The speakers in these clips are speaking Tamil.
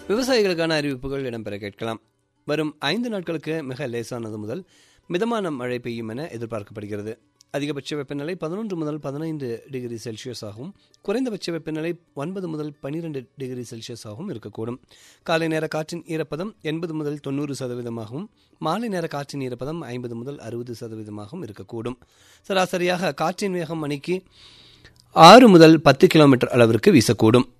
விவசாயிகளுக்கான அறிவிப்புகள் இடம்பெற கேட்கலாம் வரும் ஐந்து நாட்களுக்கு மிக லேசானது முதல் மிதமான மழை பெய்யும் என எதிர்பார்க்கப்படுகிறது அதிகபட்ச வெப்பநிலை பதினொன்று முதல் பதினைந்து டிகிரி செல்சியஸ் ஆகவும் குறைந்தபட்ச வெப்பநிலை ஒன்பது முதல் பனிரெண்டு டிகிரி செல்சியஸ் ஆகவும் இருக்கக்கூடும் காலை நேர காற்றின் ஈரப்பதம் எண்பது முதல் தொண்ணூறு சதவீதமாகவும் மாலை நேர காற்றின் ஈரப்பதம் ஐம்பது முதல் அறுபது சதவீதமாகவும் இருக்கக்கூடும் சராசரியாக காற்றின் வேகம் மணிக்கு ஆறு முதல் பத்து கிலோமீட்டர் அளவிற்கு வீசக்கூடும்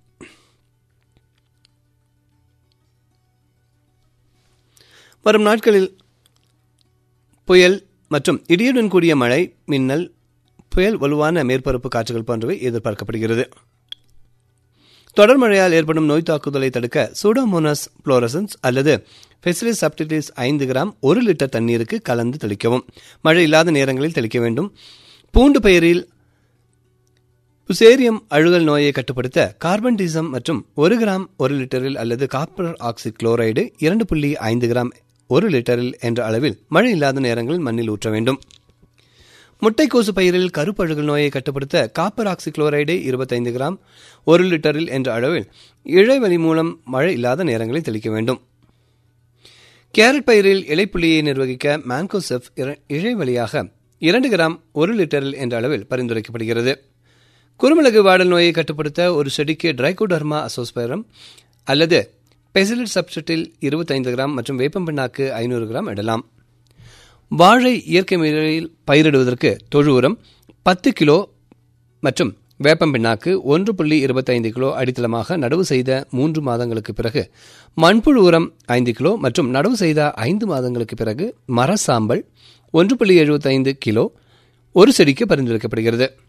வரும் நாட்களில் புயல் மற்றும் இடியுடன் கூடிய மழை மின்னல் புயல் வலுவான மேற்பரப்பு காற்றுகள் போன்றவை எதிர்பார்க்கப்படுகிறது தொடர் மழையால் ஏற்படும் நோய் தாக்குதலை தடுக்க சூடோமோனஸ் புளோரசன்ஸ் அல்லது ஃபெசிலிஸ் சப்டிலிஸ் ஐந்து கிராம் ஒரு லிட்டர் தண்ணீருக்கு கலந்து தெளிக்கவும் மழை இல்லாத நேரங்களில் தெளிக்க வேண்டும் பூண்டு பயிரில் புசேரியம் அழுகல் நோயை கட்டுப்படுத்த கார்பன் டீசம் மற்றும் ஒரு கிராம் ஒரு லிட்டரில் அல்லது காப்பர் ஆக்சி குளோரைடு இரண்டு புள்ளி ஐந்து கிராம் ஒரு லிட்டரில் என்ற அளவில் மழை இல்லாத நேரங்களில் மண்ணில் ஊற்ற வேண்டும் முட்டைக்கோசு பயிரில் கருப்பழுகல் நோயை கட்டுப்படுத்த காப்பர் ஆக்சி குளோரைடு இருபத்தைந்து கிராம் ஒரு லிட்டரில் என்ற அளவில் இழைவலி மூலம் மழை இல்லாத நேரங்களில் தெளிக்க வேண்டும் கேரட் பயிரில் இலைப்புள்ளியை நிர்வகிக்க மான்கோசெஃப் இழைவழியாக இரண்டு கிராம் ஒரு லிட்டரில் என்ற அளவில் பரிந்துரைக்கப்படுகிறது குறுமிளகு வாடல் நோயை கட்டுப்படுத்த ஒரு செடிக்கு ட்ரைகோடர்மா அசோஸ்பைரம் அல்லது பெசிலிட் சப்ஸ்டில் இருபத்தைந்து கிராம் மற்றும் வேப்பம்பிண்ணாக்கு ஐநூறு கிராம் இடலாம் வாழை இயற்கை முறையில் பயிரிடுவதற்கு தொழு உரம் பத்து கிலோ மற்றும் வேப்பம்பிண்ணாக்கு ஒன்று புள்ளி இருபத்தைந்து கிலோ அடித்தளமாக நடவு செய்த மூன்று மாதங்களுக்கு பிறகு மண்புழு உரம் ஐந்து கிலோ மற்றும் நடவு செய்த ஐந்து மாதங்களுக்கு பிறகு மர சாம்பல் ஒன்று புள்ளி எழுபத்தைந்து கிலோ ஒரு செடிக்கு பரிந்துரைக்கப்படுகிறது